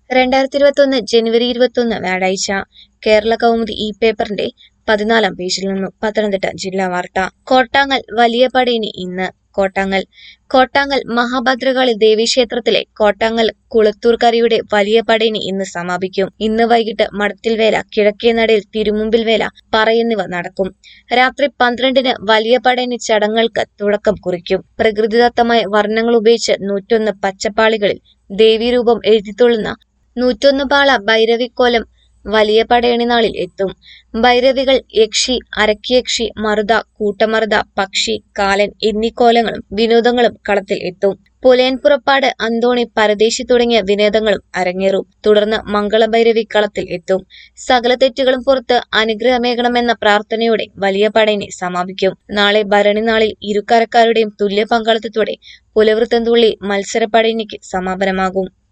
രണ്ടായിരത്തി ഇരുപത്തൊന്ന് ജനുവരി ഇരുപത്തൊന്ന് വ്യാഴാഴ്ച കേരള കൗമുദി ഈ പേപ്പറിന്റെ പതിനാലാം പേജിൽ നിന്നു പത്തനംതിട്ട ജില്ലാ വാർത്ത കോട്ടാങ്ങൽ വലിയ പടയിന് ഇന്ന് കോട്ടാങ്ങൽ കോട്ടാങ്ങൽ മഹാഭദ്രകാളി ദേവീക്ഷേത്രത്തിലെ കോട്ടാങ്ങൽ കുളത്തൂർക്കരയുടെ വലിയ പടയിന് ഇന്ന് സമാപിക്കും ഇന്ന് വൈകിട്ട് മടത്തിൽ വേല കിഴക്കേ നടയിൽ തിരുമുമ്പിൽ വേല പറയുന്നിവ നടക്കും രാത്രി പന്ത്രണ്ടിന് വലിയ പടയണി ചടങ്ങുകൾക്ക് തുടക്കം കുറിക്കും പ്രകൃതിദത്തമായ വർണ്ണങ്ങൾ ഉപയോഗിച്ച് നൂറ്റൊന്ന് പച്ചപ്പാളികളിൽ ദേവീരൂപം എഴുതിത്തുള്ളുന്ന നൂറ്റൊന്ന് പാള ഭൈരവിക്കോലം വലിയ പടയണി നാളിൽ എത്തും ഭൈരവികൾ യക്ഷി അരക്കിയക്ഷി മറുത കൂട്ടമറുത പക്ഷി കാലൻ എന്നീ കോലങ്ങളും വിനോദങ്ങളും കളത്തിൽ എത്തും പുലയൻ പുറപ്പാട് അന്തോണി പരദേശി തുടങ്ങിയ വിനോദങ്ങളും അരങ്ങേറും തുടർന്ന് മംഗളഭൈരവി കളത്തിൽ എത്തും സകല തെറ്റുകളും പുറത്ത് അനുഗ്രഹമേകണമെന്ന പ്രാർത്ഥനയോടെ വലിയ പടയണി സമാപിക്കും നാളെ ഭരണി നാളിൽ ഇരുകരക്കാരുടെയും തുല്യ പങ്കാളിത്തത്തോടെ പുലവൃത്തം തുള്ളി മത്സര പടയണിക്ക് സമാപനമാകും